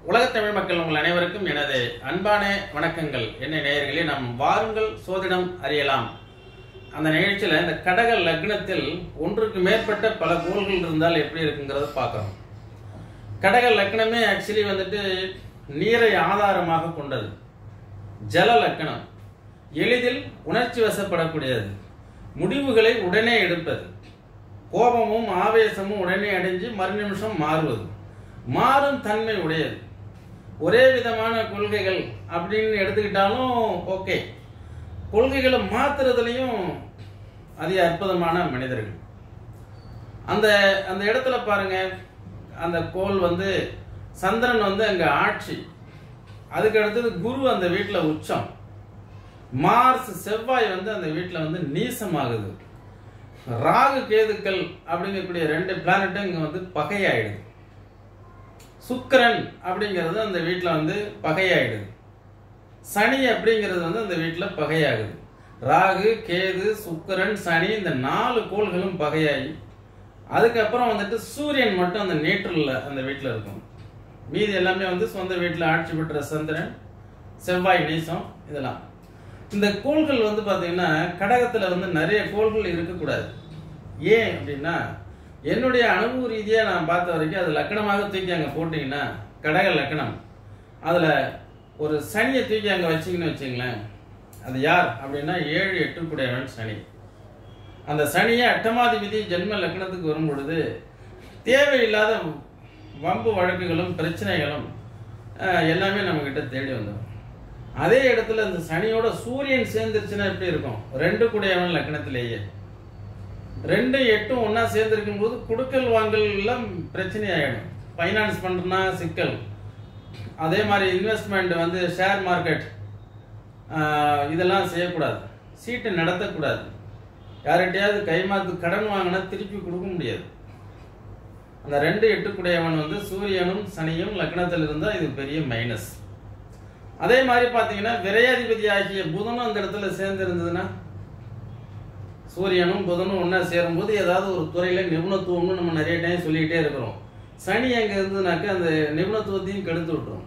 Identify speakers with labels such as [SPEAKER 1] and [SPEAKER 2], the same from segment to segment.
[SPEAKER 1] உலகத் தமிழ் மக்கள் உங்கள் அனைவருக்கும் எனது அன்பான வணக்கங்கள் என்ன நேயர்களே நாம் வாருங்கள் சோதிடம் அறியலாம் அந்த நிகழ்ச்சியில் இந்த கடக லக்னத்தில் ஒன்றுக்கு மேற்பட்ட பல கோள்கள் இருந்தால் எப்படி இருக்குங்கிறத பார்க்குறோம் கடக லக்னமே ஆக்சுவலி வந்துட்டு நீரை ஆதாரமாக கொண்டது ஜல லக்னம் எளிதில் உணர்ச்சி வசப்படக்கூடியது முடிவுகளை உடனே எடுப்பது கோபமும் ஆவேசமும் உடனே அடைஞ்சு மறு நிமிஷம் மாறுவது மாறும் தன்மை உடையது ஒரே விதமான கொள்கைகள் அப்படின்னு எடுத்துக்கிட்டாலும் ஓகே கொள்கைகளை மாத்துறதுலையும் அதிக அற்புதமான மனிதர்கள் அந்த அந்த இடத்துல பாருங்க அந்த கோள் வந்து சந்திரன் வந்து அங்க ஆட்சி அதுக்கு அடுத்தது குரு அந்த வீட்டில் உச்சம் மார்ஸ் செவ்வாய் வந்து அந்த வீட்டில் வந்து நீசமாகுது ராகு கேதுக்கள் அப்படிங்கக்கூடிய ரெண்டு பிளானட்டும் இங்கே வந்து பகையாயிடுது சுக்கிரன் அப்படிங்கிறது அந்த வீட்டில் வந்து பகையாயிடுது சனி அப்படிங்கிறது வந்து அந்த வீட்டில் பகையாகுது ராகு கேது சுக்கிரன் சனி இந்த நாலு கோள்களும் பகையாகி அதுக்கப்புறம் வந்துட்டு சூரியன் மட்டும் அந்த நேற்றில் அந்த வீட்டில் இருக்கும் மீதி எல்லாமே வந்து சொந்த வீட்டில் ஆட்சி பெற்ற சந்திரன் செவ்வாய் நீசம் இதெல்லாம் இந்த கோள்கள் வந்து பார்த்தீங்கன்னா கடகத்தில் வந்து நிறைய கோள்கள் இருக்கக்கூடாது ஏன் அப்படின்னா என்னுடைய அனுபவ ரீதியாக நான் பார்த்த வரைக்கும் அது லக்கணமாக தூக்கி அங்கே போட்டிங்கன்னா கடக லக்கணம் அதில் ஒரு சனியை தூக்கி அங்கே வச்சிங்கன்னு வச்சிங்களேன் அது யார் அப்படின்னா ஏழு எட்டு கூடையவன் சனி அந்த சனியை அட்டமாதிபதி ஜென்ம லக்னத்துக்கு வரும் பொழுது தேவையில்லாத வம்பு வழக்குகளும் பிரச்சனைகளும் அஹ், எல்லாமே நம்மக்கிட்ட தேடி வந்துடும் அதே இடத்துல இந்த சனியோட சூரியன் சேர்ந்துருச்சுன்னா எப்படி இருக்கும் ரெண்டு கூடையவன் லக்னத்திலேயே ரெண்டு எட்டும் ஒன்றா சேர்ந்துருக்கும் போது குடுக்கல் வாங்கல் எல்லாம் பிரச்சனை ஆகிடும் ஃபைனான்ஸ் பண்ணுறனா சிக்கல் அதே மாதிரி இன்வெஸ்ட்மெண்ட் வந்து ஷேர் மார்க்கெட் இதெல்லாம் செய்யக்கூடாது சீட்டு நடத்தக்கூடாது யார்கிட்டயாவது கைமாத்து கடன் வாங்கினா திருப்பி கொடுக்க முடியாது அந்த ரெண்டு எட்டுக்குடையவன் வந்து சூரியனும் சனியும் லக்னத்தில் இருந்தால் இது பெரிய மைனஸ் அதே மாதிரி பார்த்தீங்கன்னா விரையாதிபதி ஆகிய புதனும் அந்த இடத்துல சேர்ந்து இருந்ததுன்னா சூரியனும் புதனும் ஒன்றா சேரும்போது ஏதாவது ஒரு துறையில் நிபுணத்துவம்னு நம்ம நிறைய டைம் சொல்லிக்கிட்டே இருக்கிறோம் சனி அங்கே இருந்ததுனாக்க அந்த நிபுணத்துவத்தையும் கெடுத்து விட்டுரும்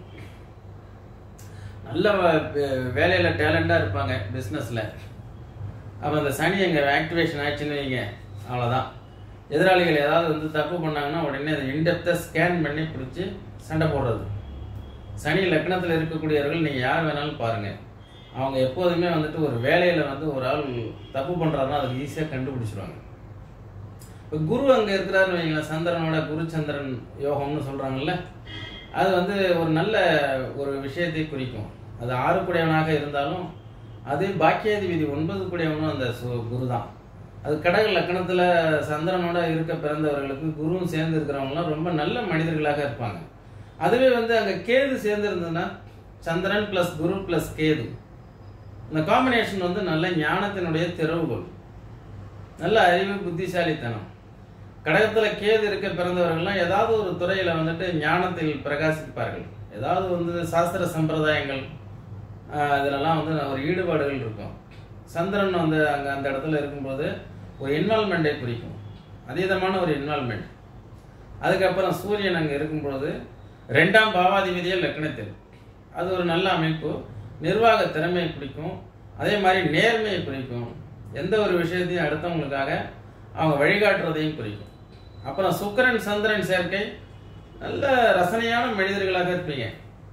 [SPEAKER 1] நல்ல வேலையில் டேலண்டாக இருப்பாங்க பிஸ்னஸில் அப்போ அந்த சனி அங்கே ஆக்டிவேஷன் ஆச்சுன்னு வைங்க அவ்வளோதான் எதிராளிகள் ஏதாவது வந்து தப்பு பண்ணாங்கன்னா உடனே அதை இன்டெப்த்தாக ஸ்கேன் பண்ணி பிடிச்சி சண்டை போடுறது சனி லக்னத்தில் இருக்கக்கூடியவர்கள் நீங்கள் யார் வேணாலும் பாருங்கள் அவங்க எப்போதுமே வந்துட்டு ஒரு வேலையில் வந்து ஒரு ஆள் தப்பு பண்ணுறாருன்னா அதுக்கு ஈஸியாக கண்டுபிடிச்சிருவாங்க இப்போ குரு அங்கே இருக்கிறாருன்னு வைங்களேன் சந்திரனோட குரு சந்திரன் யோகம்னு சொல்கிறாங்கல்ல அது வந்து ஒரு நல்ல ஒரு விஷயத்தை குறிக்கும் அது ஆறு குடையவனாக இருந்தாலும் அது பாக்கியாதிபதி ஒன்பது குடையவனும் அந்த சு- குரு தான் அது கடக லக்கணத்தில் சந்திரனோட இருக்க பிறந்தவர்களுக்கு குருவும் சேர்ந்து இருக்கிறவங்களாம் ரொம்ப நல்ல மனிதர்களாக இருப்பாங்க அதுவே வந்து அங்கே கேது சேர்ந்து இருந்ததுன்னா சந்திரன் ப்ளஸ் குரு ப்ளஸ் கேது இந்த காம்பினேஷன் வந்து நல்ல ஞானத்தினுடைய திறவுகோல் நல்ல அறிவு புத்திசாலித்தனம் கடகத்தில் கேது இருக்க பிறந்தவர்கள்லாம் ஏதாவது ஒரு துறையில் வந்துட்டு ஞானத்தில் பிரகாசிப்பார்கள் ஏதாவது வந்து சாஸ்திர சம்பிரதாயங்கள் ஆஹ், இதுலலாம் வந்து ஒரு ஈடுபாடுகள் இருக்கும் சந்திரன் வந்து அங்கே அந்த இடத்துல இருக்கும்போது ஒரு இன்வால்மெண்ட்டை குறிக்கும் அதீதமான ஒரு இன்வால்மெண்ட் அதுக்கப்புறம் சூரியன் அங்கே இருக்கும்பொழுது ரெண்டாம் பாவாதிபதியே லக்னத்தில் அது ஒரு நல்ல அமைப்பு நிர்வாக திறமையை குறிக்கும் அதே மாதிரி நேர்மையை குறிக்கும் எந்த ஒரு விஷயத்தையும் அடுத்தவங்களுக்காக அவங்க வழிகாட்டுறதையும் குறிக்கும் அப்புறம் சுக்கிரன் சந்திரன் சேர்க்கை நல்ல ரசனையான மனிதர்களாக இருப்பீங்க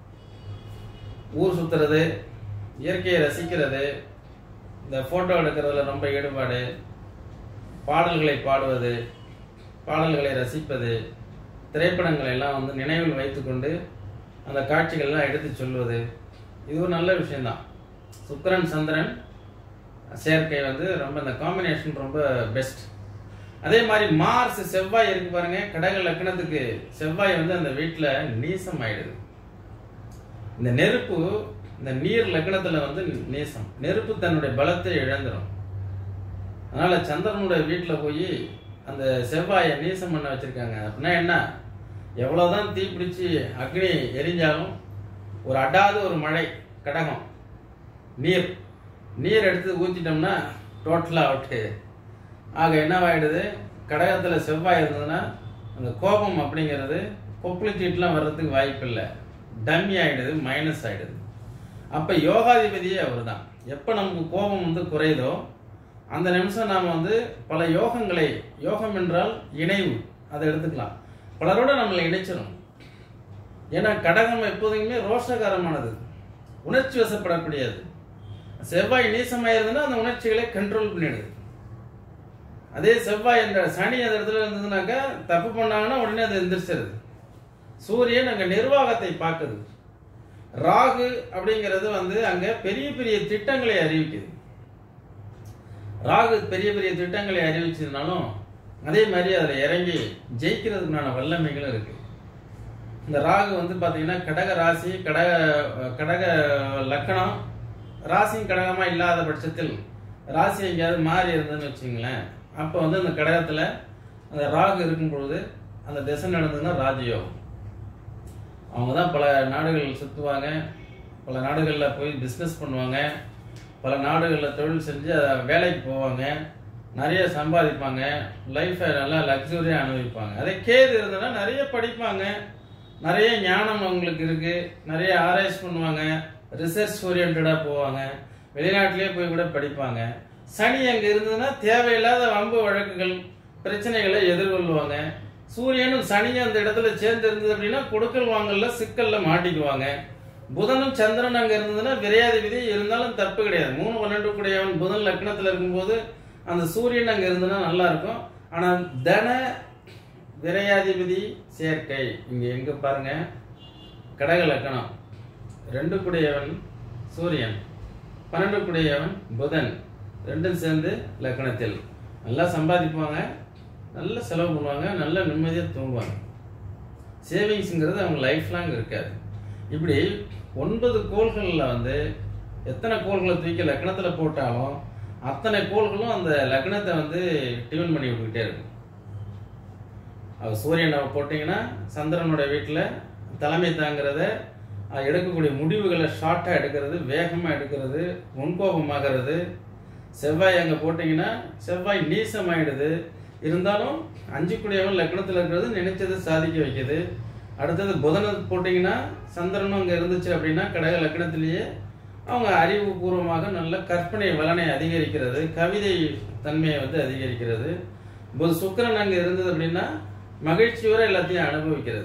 [SPEAKER 1] ஊர் சுத்துறது இயற்கையை ரசிக்கிறது இந்த ஃபோட்டோ எடுக்கிறதுல ரொம்ப ஈடுபாடு பாடல்களை பாடுவது பாடல்களை ரசிப்பது திரைப்படங்களை எல்லாம் வந்து நினைவில் வைத்துக்கொண்டு அந்த காட்சிகள்லாம் எடுத்து சொல்வது இது ஒரு நல்ல விஷயம்தான் சுக்கிரன் சந்திரன் சேர்க்கை வந்து ரொம்ப இந்த காம்பினேஷன் ரொம்ப பெஸ்ட் அதே மாதிரி மார்ஸ் செவ்வாய் இருக்கு பாருங்க கடக லக்னத்துக்கு செவ்வாய் வந்து அந்த வீட்டில் நீசம் ஆயிடுது இந்த நெருப்பு இந்த நீர் லக்னத்துல வந்து நீசம் நெருப்பு தன்னுடைய பலத்தை இழந்துடும் அதனால சந்திரனுடைய வீட்டில் போய் அந்த செவ்வாயை நீசம் பண்ண வச்சிருக்காங்க அப்படின்னா என்ன எவ்வளவுதான் தீ பிடிச்சி அக்னி எரிஞ்சாலும் ஒரு அடாத ஒரு மழை கடகம் நீர் நீர் எடுத்து ஊற்றிட்டோம்னா டோட்டலாக அவுட்டு ஆக என்னவாயிடுது கடகத்தில் செவ்வாய் இருந்ததுன்னா அந்த கோபம் அப்படிங்கிறது கொப்புளிச்சீட்டுலாம் வர்றதுக்கு வாய்ப்பு இல்லை டம்மி ஆயிடுது மைனஸ் ஆயிடுது அப்ப யோகாதிபதியே அவர் தான் எப்ப நமக்கு கோபம் வந்து குறையுதோ அந்த நிமிஷம் நாம வந்து பல யோகங்களை யோகம் என்றால் இணைவு அதை எடுத்துக்கலாம் பலரோட நம்மளை இணைச்சிடும் ஏன்னா கடகம் எப்போதுமே ரோஷகாரமானது உணர்ச்சி வசப்படக்கூடியது செவ்வாய் நீசமாயிருந்ததுன்னா அந்த உணர்ச்சிகளை கண்ட்ரோல் பண்ணிடுது அதே செவ்வாய் என்ற சனி அந்த இடத்துல இருந்ததுனாக்கா தப்பு பண்ணாங்கன்னா உடனே அது எந்திரிச்சிருது சூரியன் அங்க நிர்வாகத்தை பார்க்குது ராகு அப்படிங்கிறது வந்து அங்க பெரிய பெரிய திட்டங்களை அறிவிக்குது ராகு பெரிய பெரிய திட்டங்களை அறிவிச்சதுனாலும் அதே மாதிரி அதுல இறங்கி ஜெயிக்கிறதுக்கான வல்லமைகளும் இருக்கு இந்த ராகு வந்து பாத்தீங்கன்னா கடக ராசி கடக கடக லக்கணம் ராசியும் கடகமா இல்லாத பட்சத்தில் ராசி எங்கேயாவது மாறி இருந்ததுன்னு வச்சுங்களேன் அப்போ வந்து அந்த கடகத்துல அந்த ராகு இருக்கும் பொழுது அந்த திசை நடந்ததுன்னா ராஜயோகம் அவங்க தான் பல நாடுகள் சுற்றுவாங்க பல நாடுகளில் போய் பிஸ்னஸ் பண்ணுவாங்க பல நாடுகளில் தொழில் செஞ்சு அதை வேலைக்கு போவாங்க நிறைய சம்பாதிப்பாங்க லைஃப்பை நல்லா லக்ஸுரியாக அனுபவிப்பாங்க அதே கேது இருந்ததுன்னா நிறைய படிப்பாங்க நிறைய ஞானம் அவங்களுக்கு இருக்கு நிறைய ஆராய்ச்சி பண்ணுவாங்க ரிசர்ச் ஓரியன்டாக போவாங்க வெளிநாட்டிலேயே போய் கூட படிப்பாங்க சனி அங்கே இருந்ததுன்னா தேவையில்லாத வம்பு வழக்குகள் பிரச்சனைகளை எதிர்கொள்வாங்க சூரியனும் சனியும் அந்த இடத்துல சேர்ந்து இருந்தது அப்படின்னா கொடுக்கல் வாங்கல்ல சிக்கல்ல மாட்டிக்குவாங்க புதனும் சந்திரன் அங்க இருந்ததுன்னா விரையாதிபதி இருந்தாலும் தப்பு கிடையாது மூணு பன்னெண்டு கூடியவன் புதன் லக்னத்துல இருக்கும்போது அந்த சூரியன் அங்க இருந்ததுன்னா நல்லா இருக்கும் ஆனா தன விரையாதிபதி சேர்க்கை இங்க எங்க பாருங்க கடக லக்கணம் ரெண்டு கூடியவன் சூரியன் பன்னெண்டு கூடியவன் புதன் ரெண்டும் சேர்ந்து லக்கணத்தில் நல்லா சம்பாதிப்பாங்க நல்ல செலவு பண்ணுவாங்க நல்ல நிம்மதியாக தூங்குவாங்க சேவிங்ஸுங்கிறது அவங்க லைஃப் லாங் இருக்காது இப்படி ஒன்பது கோள்களில் வந்து எத்தனை கோள்களை தூக்கி லக்னத்தில் போட்டாலும் அத்தனை கோள்களும் அந்த லக்னத்தை வந்து டியூன் பண்ணி விட்டுக்கிட்டே இருக்கும் அது சூரியனை போட்டிங்கன்னா சந்திரனோட வீட்டில் தலைமை தாங்கிறத அது எடுக்கக்கூடிய முடிவுகளை ஷார்ட்டாக எடுக்கிறது வேகமாக எடுக்கிறது முன்கோபமாகிறது செவ்வாய் அங்கே போட்டிங்கன்னா செவ்வாய் நீசமாயிடுது இருந்தாலும் அஞ்சு குடியவன் லக்னத்தில் இருக்கிறது நினைச்சதை சாதிக்க வைக்குது அடுத்தது புதனை போட்டிங்கன்னா சந்திரனும் அங்கே இருந்துச்சு அப்படின்னா கடக லக்னத்திலேயே அவங்க அறிவுபூர்வமாக நல்ல கற்பனை வலனை அதிகரிக்கிறது கவிதை தன்மையை வந்து அதிகரிக்கிறது புத சுக்கிரன் அங்கே இருந்தது அப்படின்னா மகிழ்ச்சியோட எல்லாத்தையும் அனுபவிக்கிறது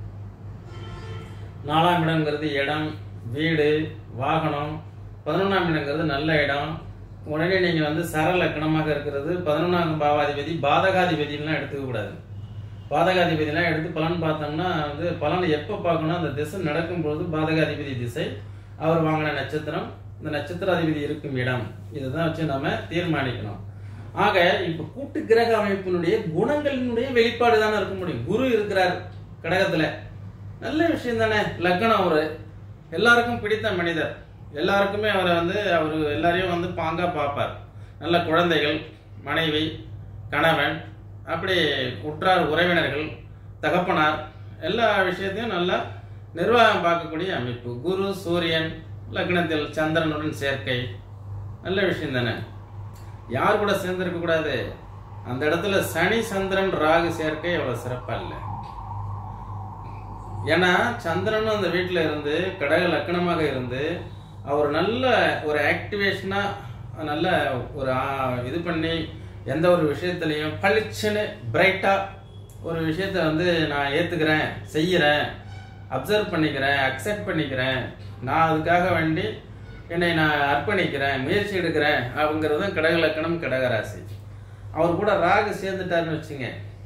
[SPEAKER 1] நாலாம் இடம்ங்கிறது இடம் வீடு வாகனம் பதினொன்றாம் இடங்கிறது நல்ல இடம் உடனே நீங்கள் வந்து சர லக்கணமாக இருக்கிறது பதினொன்றாம் பாவாதிபதி பாதகாதிபதிலாம் எடுத்துக்க கூடாது பாதகாதிபதிலாம் எடுத்து பலன் பார்த்தோம்னா வந்து பலன் எப்போ பார்க்கணும் அந்த திசை நடக்கும்பொழுது பாதகாதிபதி திசை அவர் வாங்கின நட்சத்திரம் இந்த நட்சத்திராதிபதி இருக்கும் இடம் இதுதான் வச்சு நம்ம தீர்மானிக்கணும் ஆக இப்ப கூட்டு கிரக அமைப்பினுடைய குணங்களினுடைய வெளிப்பாடு தானே இருக்க முடியும் குரு இருக்கிறார் கடகத்துல நல்ல விஷயம் தானே லக்னம் அவரு எல்லாருக்கும் பிடித்த மனிதர் எல்லாருக்குமே அவரை வந்து அவர் எல்லாரையும் வந்து பாங்கா பார்ப்பார் நல்ல குழந்தைகள் மனைவி கணவன் அப்படி உற்றார் உறவினர்கள் தகப்பனார் எல்லா விஷயத்தையும் நல்லா நிர்வாகம் பார்க்கக்கூடிய அமைப்பு குரு சூரியன் லக்னத்தில் சந்திரனுடன் சேர்க்கை நல்ல விஷயம் தானே யார் கூட சேர்ந்திருக்க கூடாது அந்த இடத்துல சனி சந்திரன் ராகு சேர்க்கை அவ்வளவு சிறப்பா இல்லை ஏன்னா சந்திரனும் அந்த வீட்டில் இருந்து கடக லக்கணமாக இருந்து அவர் நல்ல ஒரு ஆக்டிவேஷனா நல்ல ஒரு ஆ, இது பண்ணி எந்த ஒரு விஷயத்துலையும் பளிச்சுன்னு பிரைட்டா ஒரு விஷயத்த வந்து நான் ஏத்துக்கிறேன் செய்யறேன் அப்சர்வ் பண்ணிக்கிறேன் அக்செப்ட் பண்ணிக்கிறேன் நான் அதுக்காக வேண்டி என்னை நான் அர்ப்பணிக்கிறேன் முயற்சி எடுக்கிறேன் அப்படிங்கிறது தான் கடக லக்கணம் கடகராசி அவர் கூட ராகு சேர்ந்துட்டாருன்னு வச்சுங்க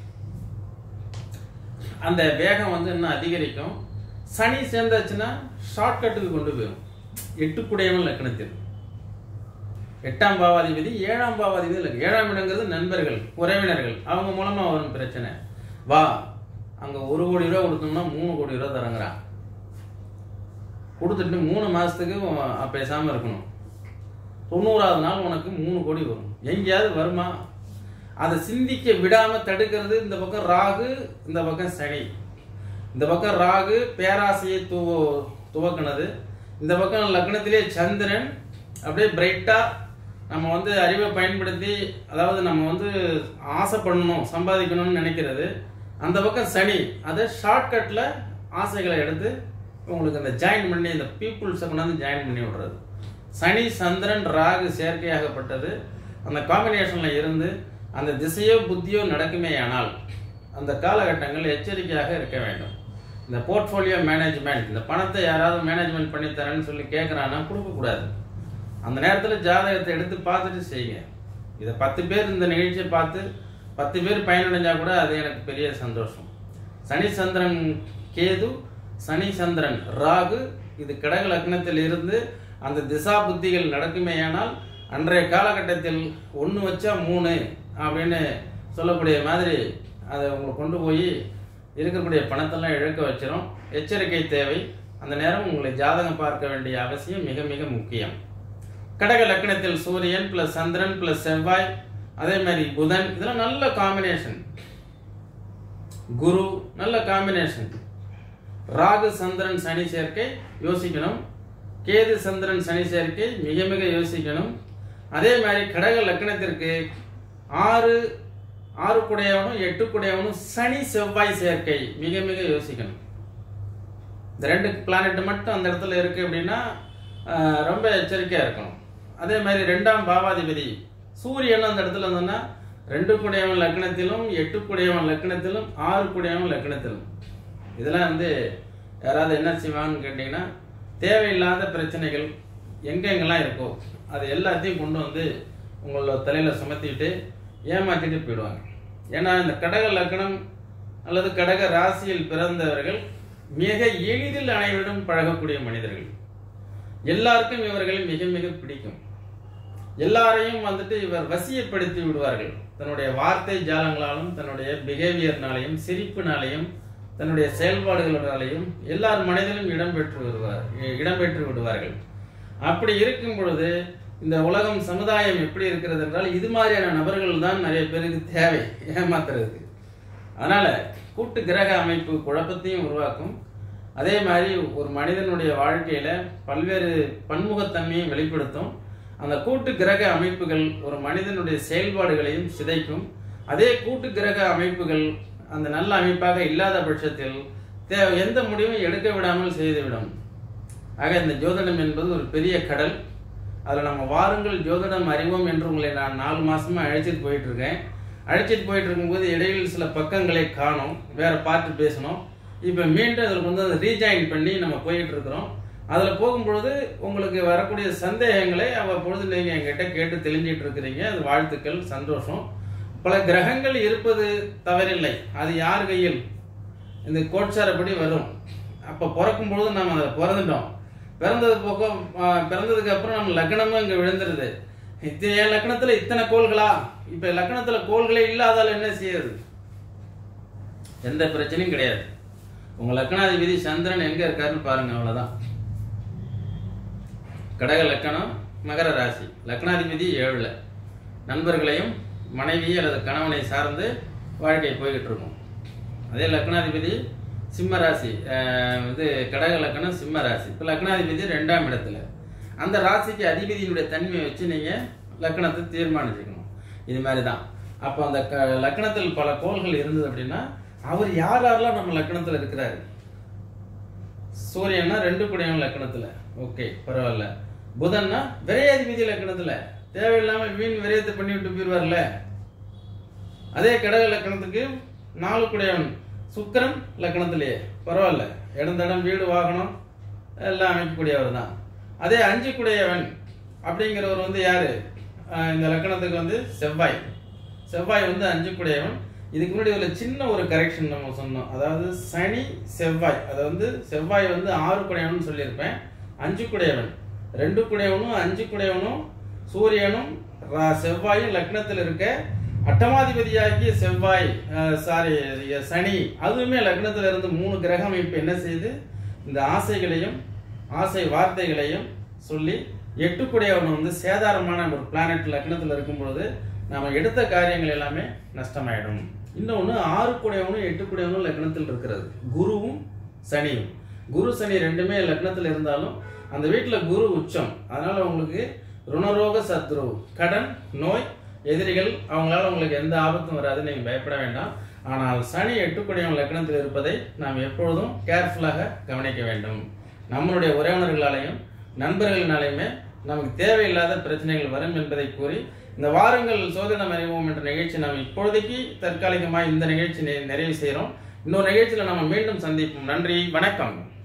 [SPEAKER 1] அந்த வேகம் வந்து இன்னும் அதிகரிக்கும் சனி சேர்ந்தாச்சுன்னா ஷார்ட்கட்டுக்கு கொண்டு போயிடும் எட்டுக்குடையவன் லக்கணத்தில் எட்டாம் பாவாதிபதி ஏழாம் பாவாதிபதி இல்லை ஏழாம் இடங்கிறது நண்பர்கள் உறவினர்கள் அவங்க மூலமா வரும் பிரச்சனை வா அங்க ஒரு கோடி ரூபா கொடுத்தோம்னா மூணு கோடி ரூபா தரங்குறான் கொடுத்துட்டு மூணு மாசத்துக்கு உன் பேசாம இருக்கணும் தொண்ணூறாவது நாள் உனக்கு மூணு கோடி வரும் எங்கேயாவது வருமா அதை சிந்திக்க விடாம தடுக்கிறது இந்த பக்கம் ராகு இந்த பக்கம் சனி இந்த பக்கம் ராகு பேராசையை துவ துவக்கினது இந்த பக்கம் லக்னத்திலே சந்திரன் அப்படியே பிரைட்டா நம்ம வந்து அறிவை பயன்படுத்தி அதாவது நம்ம வந்து ஆசைப்படணும் சம்பாதிக்கணும்னு நினைக்கிறது அந்த பக்கம் சனி அதை ஷார்ட்கட்ல ஆசைகளை எடுத்து உங்களுக்கு இந்த ஜாயின் பண்ணி இந்த பீப்புள்ஸை கொண்டாந்து ஜாயின் பண்ணி விடுறது சனி சந்திரன் ராகு சேர்க்கையாகப்பட்டது அந்த காம்பினேஷனில் இருந்து அந்த திசையோ புத்தியோ நடக்குமே ஆனால் அந்த காலகட்டங்கள் எச்சரிக்கையாக இருக்க வேண்டும் இந்த போர்ட்ஃபோலியோ மேனேஜ்மெண்ட் இந்த பணத்தை யாராவது மேனேஜ்மெண்ட் பண்ணி தரேன்னு சொல்லி கேட்குறான்னா கொடுக்கக்கூடாது அந்த நேரத்தில் ஜாதகத்தை எடுத்து பார்த்துட்டு செய்யுங்க இதை பத்து பேர் இந்த நிகழ்ச்சியை பார்த்து பத்து பேர் பயனடைஞ்சா கூட அது எனக்கு பெரிய சந்தோஷம் சனி சந்திரன் கேது சனி சந்திரன் ராகு இது கடக லக்னத்தில் இருந்து அந்த திசா புத்திகள் நடக்குமேயானால் அன்றைய காலகட்டத்தில் ஒன்று வச்சா மூணு அப்படின்னு சொல்லக்கூடிய மாதிரி அதை உங்களுக்கு கொண்டு போய் இருக்கக்கூடிய பணத்தெல்லாம் இழக்க வச்சிரும் எச்சரிக்கை தேவை அந்த நேரம் உங்களை ஜாதகம் பார்க்க வேண்டிய அவசியம் மிக மிக முக்கியம் கடக லக்னத்தில் சூரியன் பிளஸ் சந்திரன் பிளஸ் செவ்வாய் அதே மாதிரி புதன் இதெல்லாம் நல்ல காம்பினேஷன் குரு நல்ல காம்பினேஷன் ராகு சந்திரன் சனி சேர்க்கை யோசிக்கணும் கேது சந்திரன் சனி சேர்க்கை மிக மிக யோசிக்கணும் அதே மாதிரி கடக லக்னத்திற்கு ஆறு ஆறு குடையவனும் எட்டு குடையவனும் சனி செவ்வாய் சேர்க்கை மிக மிக யோசிக்கணும் இந்த ரெண்டு பிளானட் மட்டும் அந்த இடத்துல இருக்கு அப்படின்னா ஆஹ், ரொம்ப எச்சரிக்கையா இருக்கணும் அதே மாதிரி ரெண்டாம் பாவாதிபதி சூரியன் அந்த இடத்துல இருந்தோம்னா ரெண்டு குடையவன் லக்னத்திலும் எட்டு குடையவன் லக்னத்திலும் ஆறு குடையவன் லக்னத்திலும் இதெல்லாம் வந்து யாராவது என்ன செய்வாங்கன்னு கேட்டிங்கன்னா தேவையில்லாத பிரச்சனைகள் எங்கெங்கெல்லாம் இருக்கோ அது எல்லாத்தையும் கொண்டு வந்து உங்களோட தலையில் சுமத்திட்டு ஏமாத்திட்டு போயிடுவாங்க ஏன்னா இந்த கடக லக்னம் அல்லது கடக ராசியில் பிறந்தவர்கள் மிக எளிதில் அனைவரிடம் பழகக்கூடிய மனிதர்கள் எல்லாருக்கும் இவர்களை மிக மிக பிடிக்கும் எல்லாரையும் வந்துட்டு இவர் வசியப்படுத்தி விடுவார்கள் தன்னுடைய வார்த்தை ஜாலங்களாலும் தன்னுடைய பிஹேவியர்னாலையும் சிரிப்பினாலையும் தன்னுடைய செயல்பாடுகளினாலையும் எல்லார் மனதிலும் இடம்பெற்று வருவார் இடம்பெற்று விடுவார்கள் அப்படி இருக்கும் பொழுது இந்த உலகம் சமுதாயம் எப்படி இருக்கிறது என்றால் இது மாதிரியான நபர்கள் தான் நிறைய பேருக்கு தேவை ஏமாத்துறதுக்கு அதனால கூட்டு கிரக அமைப்பு குழப்பத்தையும் உருவாக்கும் அதே மாதிரி ஒரு மனிதனுடைய வாழ்க்கையில பல்வேறு பன்முகத்தன்மையை வெளிப்படுத்தும் அந்த கூட்டு கிரக அமைப்புகள் ஒரு மனிதனுடைய செயல்பாடுகளையும் சிதைக்கும் அதே கூட்டு கிரக அமைப்புகள் அந்த நல்ல அமைப்பாக இல்லாத பட்சத்தில் தே- எந்த முடிவும் எடுக்க விடாமல் செய்துவிடும் ஆக இந்த ஜோதிடம் என்பது ஒரு பெரிய கடல் அதில் நம்ம வாருங்கள் ஜோதிடம் அறிவோம் என்று உங்களை நான் நாலு மாசமா அழைச்சிட்டு போயிட்டு இருக்கேன் அழைச்சிட்டு போயிட்டு இருக்கும்போது இடையில் சில பக்கங்களை காணோம் வேற பார்த்து பேசணும் இப்போ மீண்டும் அதில் வந்து அதை ரீஜாயின் பண்ணி நம்ம போயிட்டு இருக்கிறோம் அதில் போகும்பொழுது உங்களுக்கு வரக்கூடிய சந்தேகங்களை அவ்வப்பொழுது நீங்கள் என்கிட்ட கேட்டு தெளிஞ்சிட்டு இருக்கிறீங்க அது வாழ்த்துக்கள் சந்தோஷம் பல கிரகங்கள் இருப்பது தவறில்லை அது யார் கையில் இந்த கோட்சாரப்படி வரும் அப்போ பிறக்கும் பொழுது நம்ம அதை பிறந்துட்டோம் பிறந்தது போக பிறந்ததுக்கு அப்புறம் நம்ம லக்னமும் இங்கே விழுந்துருது இத்தனை லக்னத்துல இத்தனை கோள்களா இப்ப லக்னத்துல கோள்களே இல்லாதால என்ன செய்யுது எந்த பிரச்சனையும் கிடையாது உங்க லக்னாதிபதி சந்திரன் எங்க இருக்காருன்னு பாருங்க அவ்வளவுதான் கடக லக்கணம் மகர ராசி லக்னாதிபதி ஏழுல நண்பர்களையும் மனைவி அல்லது கணவனை சார்ந்து வாழ்க்கை போய்கிட்டு இருக்கும் அதே லக்னாதிபதி சிம்ம ராசி அஹ், இது கடக லக்கணம் சிம்ம ராசி இப்போ லக்னாதிபதி ரெண்டாம் இடத்துல அந்த ராசிக்கு அதிபதியினுடைய தன்மையை வச்சு நீங்க லக்னத்தை தீர்மானிச்சுக்கணும் இது மாதிரி தான் அப்போ அந்த க லக்னத்தில் பல கோள்கள் இருந்தது அப்படின்னா அவர் யார் யாரெல்லாம் நம்ம லக்னத்தில் இருக்கிறாரு சூரியன்னா ரெண்டு குடையவன் லக்கணத்துல ஓகே பரவாயில்ல புதன்னா விரையாதிபதி லக்கணத்துல தேவையில்லாம வீண் விரயத்தை பண்ணி விட்டு போயிடுவார்ல அதே கடக லக்கணத்துக்கு நாலு குடையவன் சுக்கிரன் லக்கணத்திலேயே பரவாயில்ல இடந்தடம் வீடு வாகனம் எல்லாம் அமைக்கக்கூடியவர் தான் அதே அஞ்சு குடையவன் அப்படிங்கிறவர் வந்து யாரு ஆஹ் இந்த லக்கணத்துக்கு வந்து செவ்வாய் செவ்வாய் வந்து அஞ்சு குடையவன் இதுக்கு முன்னாடி ஒரு சின்ன ஒரு கரெக்ஷன் நம்ம சொன்னோம் அதாவது சனி செவ்வாய் அது வந்து செவ்வாய் வந்து ஆறு குடையவன் சொல்லியிருப்பேன் அஞ்சு குடையவன் ரெண்டு குடையவனும் அஞ்சு குடையவனும் சூரியனும் ரா- செவ்வாயும் லக்னத்தில் இருக்க அட்டமாதிபதியாகிய செவ்வாய் சாரி சனி அதுவுமே லக்னத்துல இருந்து மூணு கிரக அமைப்பு என்ன செய்யுது இந்த ஆசைகளையும் ஆசை வார்த்தைகளையும் சொல்லி எட்டுக்குடையவன் வந்து சேதாரமான ஒரு பிளானட் லக்னத்தில் இருக்கும் பொழுது நாம எடுத்த காரியங்கள் எல்லாமே நஷ்டமாயிடும் இன்னொன்று ஆறு குடையவனும் எட்டு குடையவனும் லக்னத்தில் இருக்கிறது குருவும் சனியும் குரு சனி ரெண்டுமே லக்னத்தில் இருந்தாலும் அந்த வீட்டில் குரு உச்சம் அதனால உங்களுக்கு ருணரோக சத்ரு கடன் நோய் எதிரிகள் அவங்களால உங்களுக்கு எந்த ஆபத்தும் வராது நீங்க பயப்பட வேண்டாம் ஆனால் சனி எட்டுக்குடியம் லக்னத்தில் இருப்பதை நாம் எப்பொழுதும் கேர்ஃபுல்லாக கவனிக்க வேண்டும் நம்மளுடைய உறவினர்களாலையும் நண்பர்களினாலையுமே நமக்கு தேவையில்லாத பிரச்சனைகள் வரும் என்பதை கூறி இந்த வாரங்கள் சோதனம் அறிவோம் என்ற நிகழ்ச்சி நாம் இப்பொழுதைக்கு தற்காலிகமாக இந்த நிகழ்ச்சி நெ- நிறைவு செய்கிறோம் இன்னொரு நிகழ்ச்சியில் நம்ம மீண்டும் சந்திப்போம் நன்றி வணக்கம்